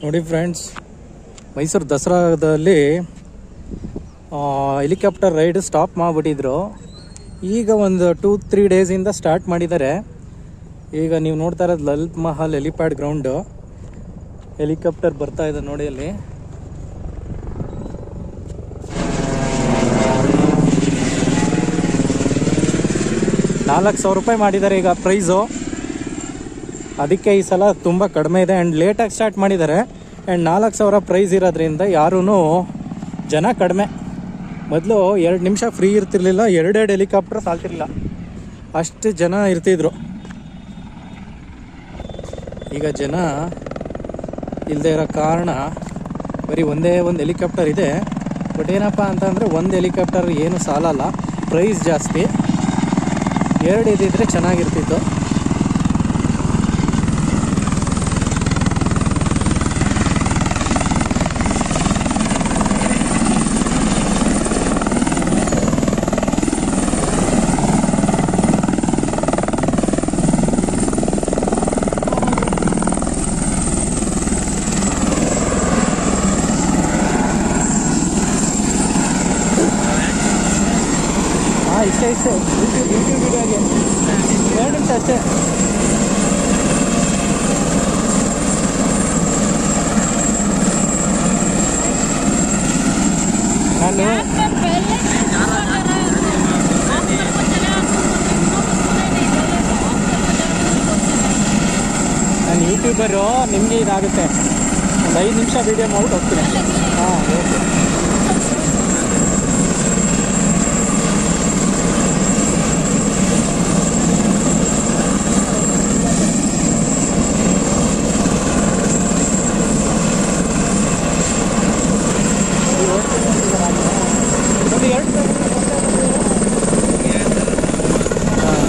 ನೋಡಿ ಫ್ರೆಂಡ್ಸ್ ಮೈಸೂರು ದಸರಾದಲ್ಲಿ helicopter ride stop ಮಾಡಿಬಿಟ್ಟಿದ್ರು ಈಗ ಒಂದು ಟೂ ತ್ರೀ ಡೇಸಿಂದ ಸ್ಟಾರ್ಟ್ ಮಾಡಿದ್ದಾರೆ ಈಗ ನೀವು ನೋಡ್ತಾ ಇರೋದು Lalith Mahal helipad ground helicopter ಬರ್ತಾ ಇದೆ ನೋಡಿ ಅಲ್ಲಿ ನಾಲ್ಕು ಸಾವಿರ ರೂಪಾಯಿ ಮಾಡಿದ್ದಾರೆ ಈಗ ಪ್ರೈಸು ಅದಕ್ಕೆ ಈ ಸಲ ತುಂಬ ಕಡಿಮೆ ಇದೆ ಆ್ಯಂಡ್ ಲೇಟಾಗಿ ಸ್ಟಾರ್ಟ್ ಮಾಡಿದ್ದಾರೆ ಆ್ಯಂಡ್ ನಾಲ್ಕು ಸಾವಿರ ಪ್ರೈಸ್ ಇರೋದ್ರಿಂದ ಯಾರೂ ಜನ ಕಡಿಮೆ ಮೊದಲು ಎರಡು ನಿಮಿಷ ಫ್ರೀ ಇರ್ತಿರ್ಲಿಲ್ಲ ಎರಡೆರಡು ಹೆಲಿಕಾಪ್ಟರ್ ಸಾಲ್ತಿರ್ಲಿಲ್ಲ ಅಷ್ಟು ಜನ ಇರ್ತಿದ್ರು ಈಗ ಜನ ಇಲ್ಲದೆ ಇರೋ ಕಾರಣ ಬರೀ ಒಂದೇ ಒಂದು ಹೆಲಿಕಾಪ್ಟರ್ ಇದೆ ಬಟ್ ಏನಪ್ಪ ಅಂತಂದರೆ ಒಂದು ಹೆಲಿಕಾಪ್ಟರ್ ಏನು ಸಾಲಲ್ಲ ಪ್ರೈಸ್ ಜಾಸ್ತಿ ಎರಡು ಇದ್ದಿದ್ರೆ ಚೆನ್ನಾಗಿರ್ತಿತ್ತು ಹಾಂ ಇಷ್ಟೇ ಇಷ್ಟೇ ಯೂಟ್ಯೂಬ್ ಯೂಟ್ಯೂಬ್ ವಿಡಿಯೋಗೆ ಎರಡು ನಿಮಿಷ ಅಷ್ಟೇ ನಾನು ನಾನು ಯೂಟ್ಯೂಬರು ನಿಮಗೆ ಇದಾಗುತ್ತೆ ಒಂದು ಐದು ನಿಮಿಷ ವೀಡಿಯೋ ಮಾಡ್ಬಿಟ್ಟು ಹೋಗ್ತೀನಿ ಹಾಂ ಓಕೆ ಒಂದು ಎರಡು ಹಾಂ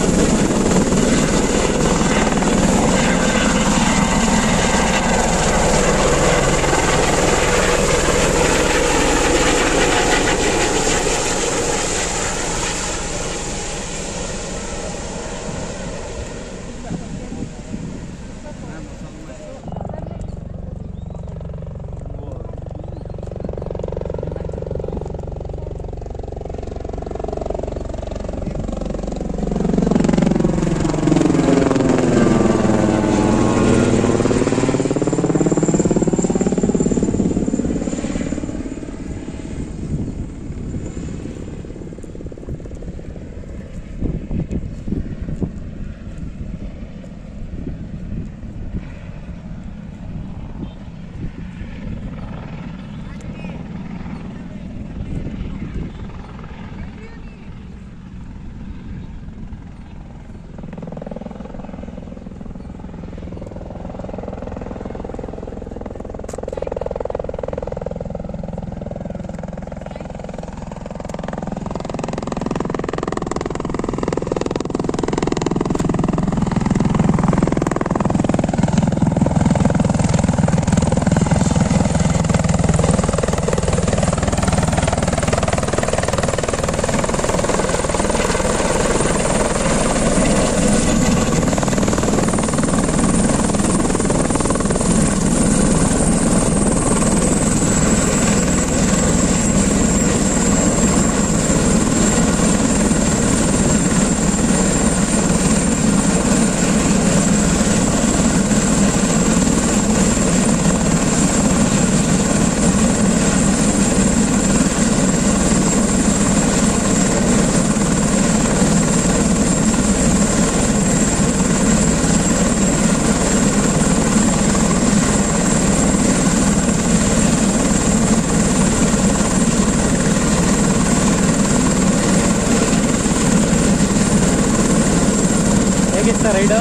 ಹೇಗಿತ್ತು ಸರ್ ರೈಡು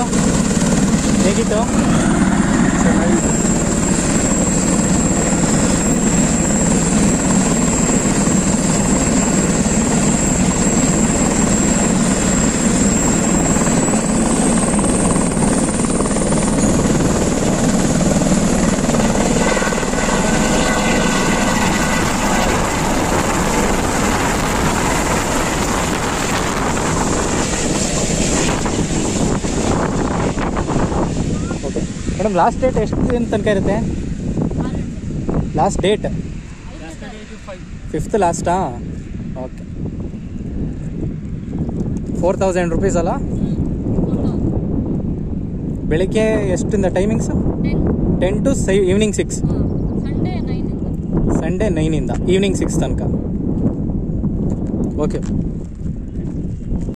ಹೇಗಿತ್ತು ಓಕೆ ಮೇಡಮ್ ಲಾಸ್ಟ್ ಡೇಟ್ ಎಷ್ಟು ದಿನ ತನಕ ಇರುತ್ತೆ ಲಾಸ್ಟ್ ಡೇಟ್ ಫಿಫ್ತ್ ಲಾಸ್ಟಾ ಓಕೆ ಫೋರ್ ತೌಸಂಡ್ ರುಪೀಸ್ ಅಲ್ಲ ಬೆಳಿಗ್ಗೆ ಎಷ್ಟಿಂದ ಟೈಮಿಂಗ್ಸ್ ಟೆನ್ ಟೆನ್ ಟು ಸೈ ಈವ್ನಿಂಗ್ ಸಿಕ್ಸ್ ಸಂಡೇ ನೈನಿಂದ ಸಂಡೇ ನೈನಿಂದ ಈವ್ನಿಂಗ್ ಸಿಕ್ಸ್ ತನಕ ಓಕೆ